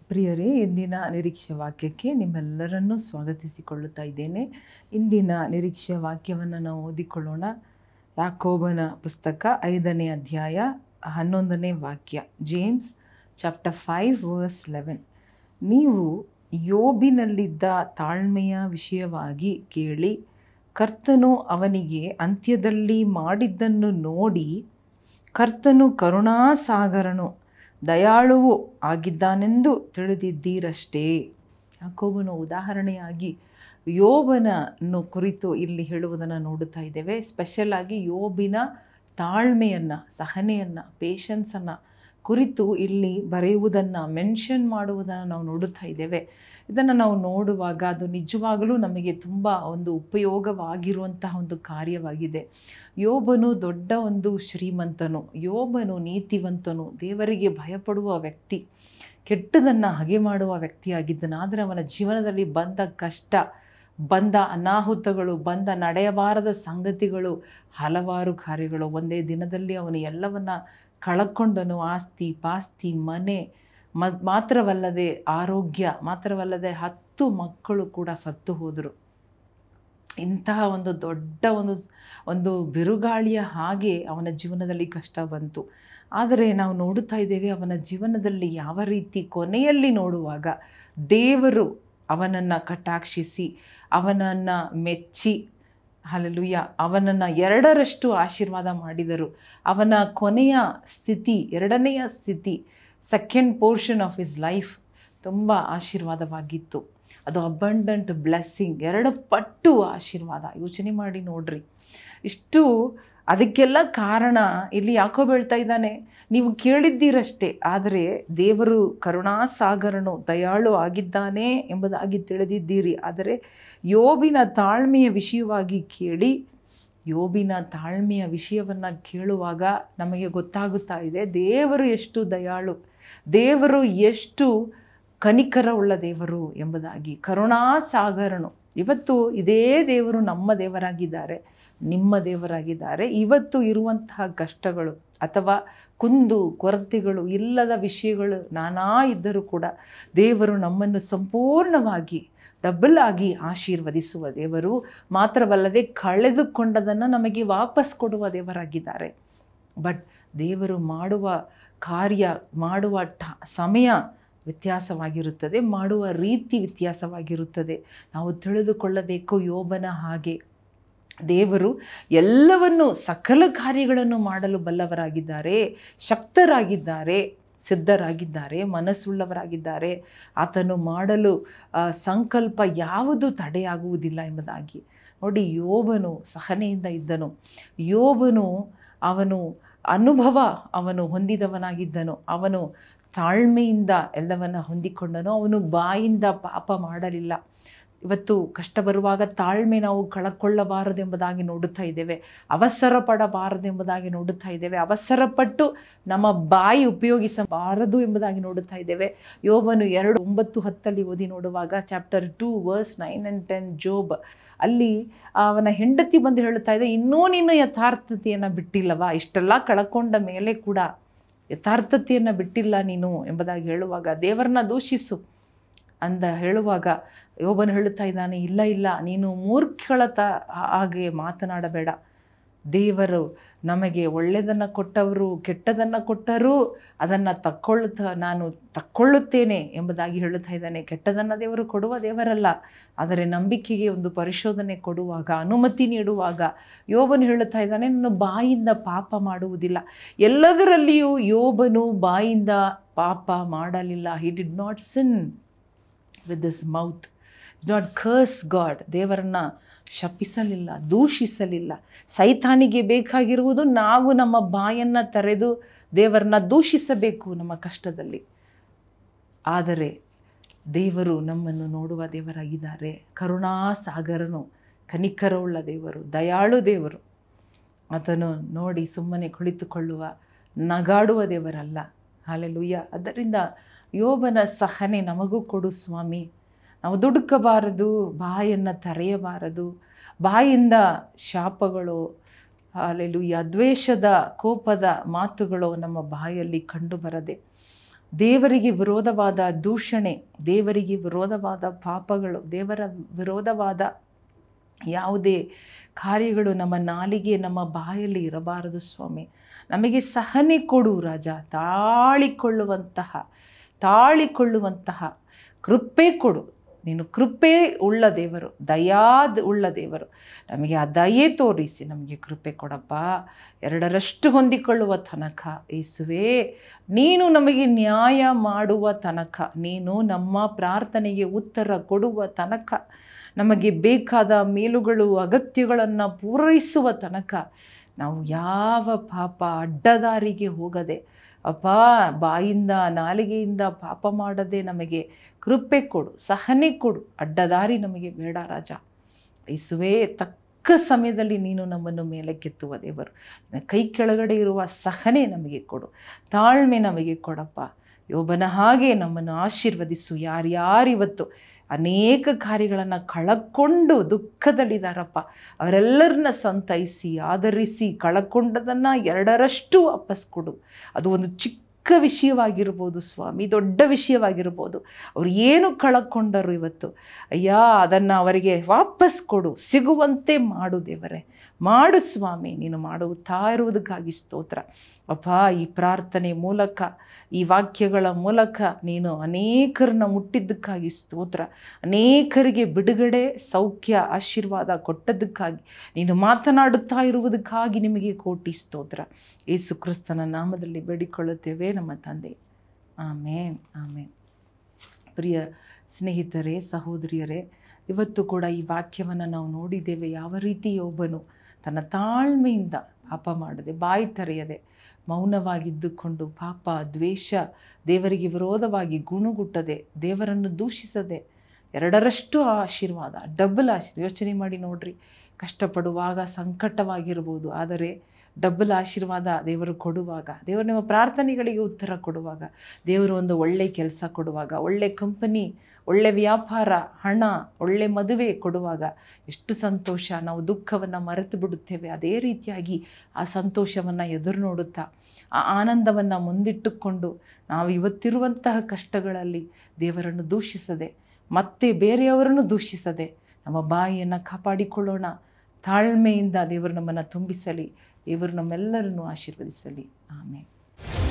ಪ್ರಿಯರೇ ಇಂದಿನ ನಿರೀಕ್ಷೆ ವಾಕ್ಯಕ್ಕೆ ನಿಮ್ಮೆಲ್ಲರನ್ನೂ ಸ್ವಾಗತಿಸಿಕೊಳ್ಳುತ್ತಾ ಇದ್ದೇನೆ ಇಂದಿನ ನಿರೀಕ್ಷೆ ವಾಕ್ಯವನ್ನು ನಾವು ಓದಿಕೊಳ್ಳೋಣ ಯಾಕೋಬನ ಪುಸ್ತಕ ಐದನೇ ಅಧ್ಯಾಯ ಹನ್ನೊಂದನೇ ವಾಕ್ಯ James chapter five verse eleven ನೀವು ಯೋಬಿನಲ್ಲಿದ್ದ ತಾಳ್ಮೆಯ ವಿಷಯವಾಗಿ ಕೇಳಿ ಕರ್ತನು ಅವನಿಗೆ ಅಂತ್ಯದಲ್ಲಿ ಮಾಡಿದ್ದನ್ನು ನೋಡಿ ಕರ್ತನು ಕರುಣಾಸಾಗರನು ದಯಾಳುವು ಆಗಿದ್ದಾನೆಂದು ತಿಳಿದಿದ್ದೀರಷ್ಟೇ ಯಾಕೋಬನು ಉದಾಹರಣೆಯಾಗಿ ಯೋಬನನ್ನು ಕುರಿತು ಇಲ್ಲಿ ಹೇಳುವುದನ್ನು ನೋಡುತ್ತಾ ಇದ್ದೇವೆ ಸ್ಪೆಷಲ್ ಆಗಿ ಯೋಬಿನ ತಾಳ್ಮೆಯನ್ನು ಸಹನೆಯನ್ನು ಪೇಷನ್ಸನ್ನು ಕುರಿತು ಇಲ್ಲಿ ಬರೆಯುವುದನ್ನು ಮೆನ್ಷನ್ ಮಾಡುವುದನ್ನು ನಾವು ನೋಡುತ್ತಾ ಇದ್ದೇವೆ ಇದನ್ನು ನಾವು ನೋಡುವಾಗ ಅದು ನಿಜವಾಗಲೂ ನಮಗೆ ತುಂಬ ಒಂದು ಉಪಯೋಗವಾಗಿರುವಂತಹ ಒಂದು ಕಾರ್ಯವಾಗಿದೆ ಯೋಬನು ದೊಡ್ಡ ಒಂದು ಶ್ರೀಮಂತನು ಯೋಬನು ನೀತಿವಂತನು ದೇವರಿಗೆ ಭಯಪಡುವ ವ್ಯಕ್ತಿ ಕೆಟ್ಟದನ್ನು ಹಗೆ ಮಾಡುವ ವ್ಯಕ್ತಿಯಾಗಿದ್ದನು ಆದರೆ ಅವನ ಜೀವನದಲ್ಲಿ ಬಂದ ಕಷ್ಟ ಬಂದ ಅನಾಹುತಗಳು ಬಂದ ನಡೆಯಬಾರದ ಸಂಗತಿಗಳು ಹಲವಾರು ಕಾರ್ಯಗಳು ಒಂದೇ ದಿನದಲ್ಲಿ ಅವನು ಎಲ್ಲವನ್ನ ಕಳಕೊಂಡನು ಆಸ್ತಿ ಪಾಸ್ತಿ ಮನೆ ಮ ಮಾತ್ರವಲ್ಲದೆ ಆರೋಗ್ಯ ಮಾತ್ರವಲ್ಲದೆ ಹತ್ತು ಮಕ್ಕಳು ಕೂಡ ಸತ್ತು ಹೋದರು ಇಂತಹ ಒಂದು ದೊಡ್ಡ ಒಂದು ಒಂದು ಬಿರುಗಾಳಿಯ ಹಾಗೆ ಅವನ ಜೀವನದಲ್ಲಿ ಕಷ್ಟ ಬಂತು ಆದರೆ ನಾವು ನೋಡುತ್ತಾ ಇದ್ದೇವೆ ಅವನ ಜೀವನದಲ್ಲಿ ಯಾವ ರೀತಿ ಕೊನೆಯಲ್ಲಿ ನೋಡುವಾಗ ದೇವರು ಅವನನ್ನು ಕಟಾಕ್ಷಿಸಿ ಅವನನ್ನು ಮೆಚ್ಚಿ ಹಲಲುಯ್ಯ ಅವನನ್ನು ಎರಡರಷ್ಟು ಆಶೀರ್ವಾದ ಮಾಡಿದರು ಅವನ ಕೊನೆಯ ಸ್ಥಿತಿ ಎರಡನೆಯ ಸ್ಥಿತಿ second portion of his life ತುಂಬ ಆಶೀರ್ವಾದವಾಗಿತ್ತು ಅದು ಅಬಂಡೆಂಟ್ ಬ್ಲೆಸ್ಸಿಂಗ್ ಎರಡು ಪಟ್ಟು ಆಶೀರ್ವಾದ ಯೋಚನೆ ಮಾಡಿ ನೋಡ್ರಿ ಇಷ್ಟು ಅದಕ್ಕೆಲ್ಲ ಕಾರಣ ಇಲ್ಲಿ ಯಾಕೋ ಹೇಳ್ತಾ ಇದ್ದಾನೆ ನೀವು ಕೇಳಿದ್ದೀರಷ್ಟೇ ಆದರೆ ದೇವರು ಕರುಣಾಸಾಗರನು ದಯಾಳು ಆಗಿದ್ದಾನೆ ಎಂಬುದಾಗಿ ತಿಳಿದಿದ್ದೀರಿ ಆದರೆ ಯೋಬಿನ ತಾಳ್ಮೆಯ ವಿಷಯವಾಗಿ ಕೇಳಿ ಯೋಬಿನ ತಾಳ್ಮೆಯ ವಿಷಯವನ್ನು ಕೇಳುವಾಗ ನಮಗೆ ಗೊತ್ತಾಗುತ್ತಾ ಇದೆ ದೇವರು ಎಷ್ಟು ದಯಾಳು ದೇವರು ಎಷ್ಟು ಕನಿಕರ ಉಳ್ಳ ದೇವರು ಎಂಬುದಾಗಿ ಕರುಣಾಸಾಗರನು ಇವತ್ತು ಇದೇ ದೇವರು ನಮ್ಮ ದೇವರಾಗಿದ್ದಾರೆ ನಿಮ್ಮ ದೇವರಾಗಿದ್ದಾರೆ ಇವತ್ತು ಇರುವಂತಹ ಕಷ್ಟಗಳು ಅಥವಾ ಕುಂದು ಕೊರತೆಗಳು ಇಲ್ಲದ ವಿಷಯಗಳು ನಾನಾ ಇದ್ದರೂ ಕೂಡ ದೇವರು ನಮ್ಮನ್ನು ಸಂಪೂರ್ಣವಾಗಿ ಡಬಲ್ ಆಗಿ ಆಶೀರ್ವದಿಸುವ ದೇವರು ಮಾತ್ರವಲ್ಲದೆ ಕಳೆದುಕೊಂಡದನ್ನು ನಮಗೆ ವಾಪಸ್ ಕೊಡುವ ದೇವರಾಗಿದ್ದಾರೆ ಬಟ್ ದೇವರು ಮಾಡುವ ಕಾರ್ಯ ಮಾಡುವ ಟ ಸಮಯ ವ್ಯತ್ಯಾಸವಾಗಿರುತ್ತದೆ ಮಾಡುವ ರೀತಿ ವ್ಯತ್ಯಾಸವಾಗಿರುತ್ತದೆ ನಾವು ತಿಳಿದುಕೊಳ್ಳಬೇಕು ಯೋಬನ ಹಾಗೆ ದೇವರು ಎಲ್ಲವನ್ನು ಸಕಲ ಕಾರ್ಯಗಳನ್ನು ಮಾಡಲು ಬಲ್ಲವರಾಗಿದ್ದಾರೆ ಶಕ್ತರಾಗಿದ್ದಾರೆ ಸಿದ್ಧರಾಗಿದ್ದಾರೆ ಮನಸ್ಸುಳ್ಳವರಾಗಿದ್ದಾರೆ ಆತನು ಮಾಡಲು ಸಂಕಲ್ಪ ಯಾವುದು ತಡೆಯಾಗುವುದಿಲ್ಲ ಎಂಬುದಾಗಿ ನೋಡಿ ಯೋಬನು ಸಹನೆಯಿಂದ ಇದ್ದನು ಯೋಬನು ಅವನು ಅನುಭವ ಅವನು ಹೊಂದಿದವನಾಗಿದ್ದನು ಅವನು ತಾಳ್ಮೆಯಿಂದ ಎಲ್ಲವನ್ನ ಹೊಂದಿಕೊಂಡನು ಅವನು ಬಾಯಿಂದ ಪಾಪ ಮಾಡಲಿಲ್ಲ ಇವತ್ತು ಕಷ್ಟ ಬರುವಾಗ ತಾಳ್ಮೆ ನಾವು ಕಳಕೊಳ್ಳಬಾರದೆಂಬುದಾಗಿ ನೋಡುತ್ತಾ ಇದ್ದೇವೆ ಅವಸರ ಪಡಬಾರದೆಂಬುದಾಗಿ ನೋಡುತ್ತಾ ಇದ್ದೇವೆ ಅವಸರಪಟ್ಟು ನಮ್ಮ ಬಾಯಿ ಉಪಯೋಗಿಸಬಾರದು ಎಂಬುದಾಗಿ ನೋಡುತ್ತಾ ಇದ್ದೇವೆ ಯೋಬನು ಎರಡು ಒಂಬತ್ತು ಹತ್ತಲ್ಲಿ ಓದಿ ನೋಡುವಾಗ chapter two verse nine and ten Job ಅಲ್ಲಿ ಅವನ ಹೆಂಡತಿ ಬಂದು ಹೇಳುತ್ತಾ ಇದೆ ಇನ್ನೂ ನೀನು ಯಥಾರ್ಥತೆಯನ್ನು ಬಿಟ್ಟಿಲ್ಲವಾ ಇಷ್ಟೆಲ್ಲ ಕಳ್ಕೊಂಡ ಮೇಲೆ ಕೂಡ ಯಥಾರ್ಥತೆಯನ್ನು ಬಿಟ್ಟಿಲ್ಲ ನೀನು ಎಂಬುದಾಗಿ ಹೇಳುವಾಗ ದೇವರನ್ನ ದೂಷಿಸು ಅಂದ ಹೇಳುವಾಗ ಯೋಬನು ಹೇಳುತ್ತಾ ಇದ್ದಾನೆ ಇಲ್ಲ ಇಲ್ಲ ನೀನು ಮೂರ್ಖಳತ ಹಾಗೆ ಮಾತನಾಡಬೇಡ ದೇವರು ನಮಗೆ ಒಳ್ಳೆಯದನ್ನು ಕೊಟ್ಟವರು ಕೆಟ್ಟದನ್ನು ಕೊಟ್ಟರೂ ಅದನ್ನು ತಕ್ಕೊಳ್ಳುತ್ತ ನಾನು ತಕ್ಕೊಳ್ಳುತ್ತೇನೆ ಎಂಬುದಾಗಿ ಹೇಳುತ್ತಾ ಇದ್ದಾನೆ ಕೆಟ್ಟದನ್ನು ದೇವರು ಕೊಡುವ ದೇವರಲ್ಲ ಆದರೆ ನಂಬಿಕೆಗೆ ಒಂದು ಪರಿಶೋಧನೆ ಕೊಡುವಾಗ ಅನುಮತಿ ನೀಡುವಾಗ ಯೋಬನು ಹೇಳುತ್ತಾ ಇದ್ದಾನೆ ನಾನು ಬಾಯಿಂದ ಪಾಪ ಮಾಡುವುದಿಲ್ಲ ಎಲ್ಲದರಲ್ಲಿಯೂ ಯೋಬನು ಬಾಯಿಂದ ಪಾಪ ಮಾಡಲಿಲ್ಲ he did not sin with this mouth not curse God ದೇವರನ್ನು ಶಪಿಸಲಿಲ್ಲ ದೂಷಿಸಲಿಲ್ಲ ಸೈತಾನಿಗೆ ಬೇಕಾಗಿರುವುದು ನಾವು ನಮ್ಮ ಬಾಯನ್ನು ತೆರೆದು ದೇವರನ್ನ ದೂಷಿಸಬೇಕು ನಮ್ಮ ಕಷ್ಟದಲ್ಲಿ ಆದರೆ ದೇವರು ನಮ್ಮನ್ನು ನೋಡುವ ದೇವರಾಗಿದ್ದಾರೆ ಕರುಣಾಸಾಗರನು ಕನಿಕರವುಳ್ಳ ದೇವರು ದಯಾಳು ದೇವರು ಆತನು ನೋಡಿ ಸುಮ್ಮನೆ ಕುಳಿತುಕೊಳ್ಳುವ ನಗಾಡುವ ದೇವರಲ್ಲ ಹಾಲೆಲುಯ್ಯ ಅದರಿಂದ ಯೋಬನ ಸಹನೆ ನಮಗೂ ಕೊಡು ಸ್ವಾಮಿ ನಾವು ದುಡುಕಬಾರದು ಬಾಯನ್ನು ತೆರೆಯಬಾರದು ಬಾಯಿಂದ ಶಾಪಗಳು ಅಲ್ಲೆಲುಯ್ಯ ದ್ವೇಷದ ಕೋಪದ ಮಾತುಗಳು ನಮ್ಮ ಬಾಯಲ್ಲಿ ಕಂಡು ಬರದೆ ದೇವರಿಗೆ ವಿರೋಧವಾದ ದೂಷಣೆ ದೇವರಿಗೆ ವಿರೋಧವಾದ ಪಾಪಗಳು ದೇವರ ವಿರೋಧವಾದ ಯಾವುದೇ ಕಾರ್ಯಗಳು ನಮ್ಮ ನಾಲಿಗೆ ನಮ್ಮ ಬಾಯಲ್ಲಿ ಇರಬಾರದು ಸ್ವಾಮಿ ನಮಗೆ ಸಹನೆ ಕೊಡು ರಾಜ ತಾಳಿಕೊಳ್ಳುವಂತಹ ತಾಳಿಕೊಳ್ಳುವಂತಹ ಕೃಪೆ ಕೊಡು ನೀನು ಕೃಪೆ ಉಳ್ಳ ದೇವರು ದಯಾದ ಉಳ್ಳ ದೇವರು ನಮಗೆ ಆ ದಯೆ ತೋರಿಸಿ ನಮಗೆ ಕೃಪೆ ಕೊಡಪ್ಪ ಎರಡರಷ್ಟು ಹೊಂದಿಕೊಳ್ಳುವ ತನಕ ಏಸುವೆ ನೀನು ನಮಗೆ ನ್ಯಾಯ ಮಾಡುವ ತನಕ ನೀನು ನಮ್ಮ ಪ್ರಾರ್ಥನೆಗೆ ಉತ್ತರ ಕೊಡುವ ತನಕ ನಮಗೆ ಬೇಕಾದ ಮೇಲುಗಳು ಅಗತ್ಯಗಳನ್ನು ಪೂರೈಸುವ ತನಕ ನಾವು ಯಾವ ಪಾಪ ಅಡ್ಡದಾರಿಗೆ ಹೋಗದೆ ಅಪ್ಪ ಬಾಯಿಂದ ನಾಲಿಗೆಯಿಂದ ಪಾಪ ಮಾಡದೆ ನಮಗೆ ಕೃಪೆ ಕೊಡು ಸಹನೆ ಕೊಡು ಅಡ್ಡದಾರಿ ನಮಗೆ ಬೇಡ ರಾಜ ಇಸುವೆ ತಕ್ಕ ಸಮಯದಲ್ಲಿ ನೀನು ನಮ್ಮನ್ನು ಮೇಲೆ ಕೆತ್ತುವ ದೇವರು ನಿನ್ನ ಕೈ ಕೆಳಗಡೆ ಇರುವ ಸಹನೆ ನಮಗೆ ಕೊಡು ತಾಳ್ಮೆ ನಮಗೆ ಕೊಡಪ್ಪ ಯೋಬನ ಹಾಗೆ ನಮ್ಮನ್ನು ಆಶೀರ್ವದಿಸು ಯಾರ್ಯಾರಿವತ್ತು ಅನೇಕ ಕಾರ್ಯಗಳನ್ನು ಕಳಕೊಂಡು ದುಃಖದಲ್ಲಿದ್ದಾರಪ್ಪ ಅವರೆಲ್ಲರನ್ನ ಸಂತೈಸಿ ಆಧರಿಸಿ ಕಳಕೊಂಡದನ್ನು ಎರಡರಷ್ಟು ವಾಪಸ್ ಕೊಡು ಅದು ಒಂದು ಚಿಕ್ಕ ವಿಷಯವಾಗಿರ್ಬೋದು ಸ್ವಾಮಿ ದೊಡ್ಡ ವಿಷಯವಾಗಿರ್ಬೋದು ಅವ್ರು ಏನು ಕಳಕೊಂಡರು ಇವತ್ತು ಅಯ್ಯ ಅದನ್ನು ಅವರಿಗೆ ವಾಪಸ್ ಕೊಡು ಸಿಗುವಂತೆ ಮಾಡು ದೇವರೇ ಮಾಡು ಸ್ವಾಮಿ ನೀನು ಮಾಡುತ್ತಾ ಇರುವುದಕ್ಕಾಗಿ ಸ್ತೋತ್ರ ಅಪ್ಪ ಈ ಪ್ರಾರ್ಥನೆ ಮೂಲಕ ಈ ವಾಕ್ಯಗಳ ಮೂಲಕ ನೀನು ಅನೇಕರನ್ನ ಮುಟ್ಟಿದ್ದಕ್ಕಾಗಿ ಸ್ತೋತ್ರ ಅನೇಕರಿಗೆ ಬಿಡುಗಡೆ ಸೌಖ್ಯ ಆಶೀರ್ವಾದ ಕೊಟ್ಟದ್ದಕ್ಕಾಗಿ ನೀನು ಮಾತನಾಡುತ್ತಾ ಇರುವುದಕ್ಕಾಗಿ ನಿಮಗೆ ಕೋಟಿ ಸ್ತೋತ್ರ ಯೇಸು ಕ್ರಿಸ್ತನ ನಾಮದಲ್ಲಿ ಬೇಡಿಕೊಳ್ಳುತ್ತೇವೆ ನಮ್ಮ ತಂದೆ ಆಮೇನ್ ಆಮೇನ್ ಪ್ರಿಯ ಸ್ನೇಹಿತರೇ ಸಹೋದರಿಯರೇ ಇವತ್ತು ಕೂಡ ಈ ವಾಕ್ಯವನ್ನು ನಾವು ನೋಡಿದ್ದೇವೆ ಯಾವ ರೀತಿ ಒಬ್ಬನು ತನ್ನ ತಾಳ್ಮೆಯಿಂದ ಪಾಪ ಮಾಡದೆ ಬಾಯಿ ತೆರೆಯದೆ ಮೌನವಾಗಿದ್ದುಕೊಂಡು ಪಾಪ ದ್ವೇಷ ದೇವರಿಗೆ ವಿರೋಧವಾಗಿ ಗುಣಗುಟ್ಟದೆ ದೇವರನ್ನು ದೂಷಿಸದೆ ಎರಡರಷ್ಟು ಆಶೀರ್ವಾದ ಡಬಲ್ ಆಶೀರ್ವಾದ ಯೋಚನೆ ಮಾಡಿ ನೋಡ್ರಿ ಕಷ್ಟಪಡುವಾಗ ಸಂಕಟವಾಗಿರ್ಬೋದು ಆದರೆ ಡಬಲ್ ಆಶೀರ್ವಾದ ದೇವರು ಕೊಡುವಾಗ ದೇವರು ನಿಮ್ಮ ಪ್ರಾರ್ಥನೆಗಳಿಗೆ ಉತ್ತರ ಕೊಡುವಾಗ ದೇವರು ಒಂದು ಒಳ್ಳೆ ಕೆಲಸ ಕೊಡುವಾಗ ಒಳ್ಳೆ ಕಂಪನಿ ಒಳ್ಳೆ ವ್ಯಾಪಾರ ಹಣ ಒಳ್ಳೆ ಮದುವೆ ಕೊಡುವಾಗ ಎಷ್ಟು ಸಂತೋಷ ನಾವು ದುಃಖವನ್ನು ಮರೆತು ಬಿಡುತ್ತೇವೆ ಅದೇ ರೀತಿಯಾಗಿ ಆ ಸಂತೋಷವನ್ನು ಎದುರು ನೋಡುತ್ತಾ ಆ ಆನಂದವನ್ನು ಮುಂದಿಟ್ಟುಕೊಂಡು ನಾವು ಇವತ್ತಿರುವಂತಹ ಕಷ್ಟಗಳಲ್ಲಿ ದೇವರನ್ನು ದೂಷಿಸದೆ ಮತ್ತೆ ಬೇರೆಯವರನ್ನು ದೂಷಿಸದೆ ನಮ್ಮ ಬಾಯಿಯನ್ನು ಕಾಪಾಡಿಕೊಳ್ಳೋಣ ತಾಳ್ಮೆಯಿಂದ ದೇವರು ನಮ್ಮನ್ನು ತುಂಬಿಸಲಿ ದೇವರು ನಮ್ಮೆಲ್ಲರನ್ನು ಆಶೀರ್ವದಿಸಲಿ ಆಮೇಲೆ